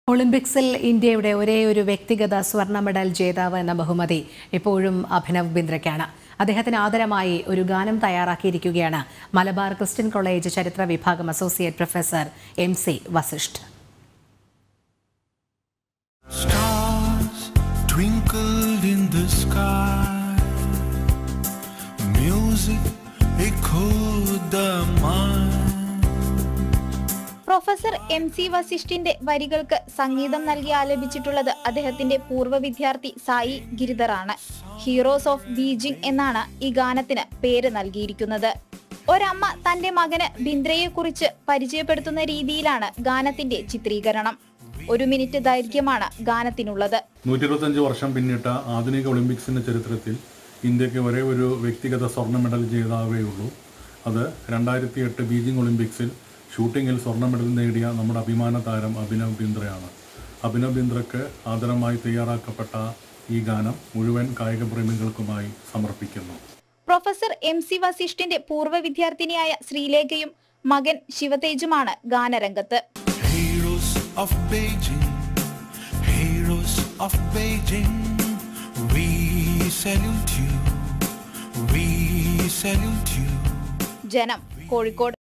ഒളിമ്പിക്സിൽ ഇന്ത്യയുടെ ഒരേ ഒരു വ്യക്തിഗത സ്വർണ്ണ മെഡൽ ജേതാവ് എന്ന ബഹുമതി ഇപ്പോഴും അഭിനവ് ബിന്ദ്രയ്ക്കാണ് അദ്ദേഹത്തിന് ആദരമായി ഒരു ഗാനം തയ്യാറാക്കിയിരിക്കുകയാണ് മലബാർ ക്രിസ്ത്യൻ കോളേജ് ചരിത്ര വിഭാഗം associate professor M C Vasishth Stars twinkled in the sky. Music echoed the mind. Professor M C വസിഷ്ഠിന്റെ വരികൾക്ക് സംഗീതം നൽകി ആലപിച്ചിട്ടുള്ളത് അദ്ദേഹത്തിന്റെ പൂർവ്വ വിദ്യാർത്ഥി സായി ഗിരിധറാണ് ഹീറോസ് ഓഫ് ബീജിംഗ് എന്നാണ് ഈ ഗാനത്തിന് പേര് നൽകിയിരിക്കുന്നത് ഒരമ്മ തന്റെ മകന് ബിന്ദ്രയെ കുറിച്ച് പരിചയപ്പെടുത്തുന്ന രീതിയിലാണ് ഗാനത്തിന്റെ ചിത്രീകരണം ഒരു മിനിറ്റ് ദൈർഘ്യമാണ് ഗാനത്തിനുള്ളത് നൂറ്റി ഇരുപത്തഞ്ച് വർഷം പിന്നിട്ട ആധുനിക ഒളിമ്പിക്സിന്റെ ചരിത്രത്തിൽ ഇന്ത്യക്ക് ഒരേ ഒരു വ്യക്തിഗത സ്വർണ്ണ മെഡൽ ജേതാവേ ഉള്ളൂ അത് രണ്ടായിരത്തി എട്ട് ബീജിംഗ് ഒളിമ്പിക്സിൽ ഷൂട്ടിങ്ങിൽ സ്വർണ്ണ മെഡൽ നേടിയ നമ്മുടെ അഭിമാന താരം അഭിനവ് ബിന്ദ്രയാണ് അഭിനവ് ബിന്ദ്രക്ക് ആദരമായി തയ്യാറാക്കപ്പെട്ട ഈ ഗാനം മുഴുവൻ കായിക പ്രേമികൾക്കുമായി സമർപ്പിക്കുന്നു പ്രൊഫസർ എം സി വസിഷ്ഠിന്റെ പൂർവ്വ വിദ്യാർത്ഥിനിയായ ശ്രീലേഖയും മകൻ ശിവതേജുമാണ് ഗാനരംഗത്ത് Heroes of Beijing, heroes of Beijing, we salute you, we salute you. ജനം കോഴിക്കോട്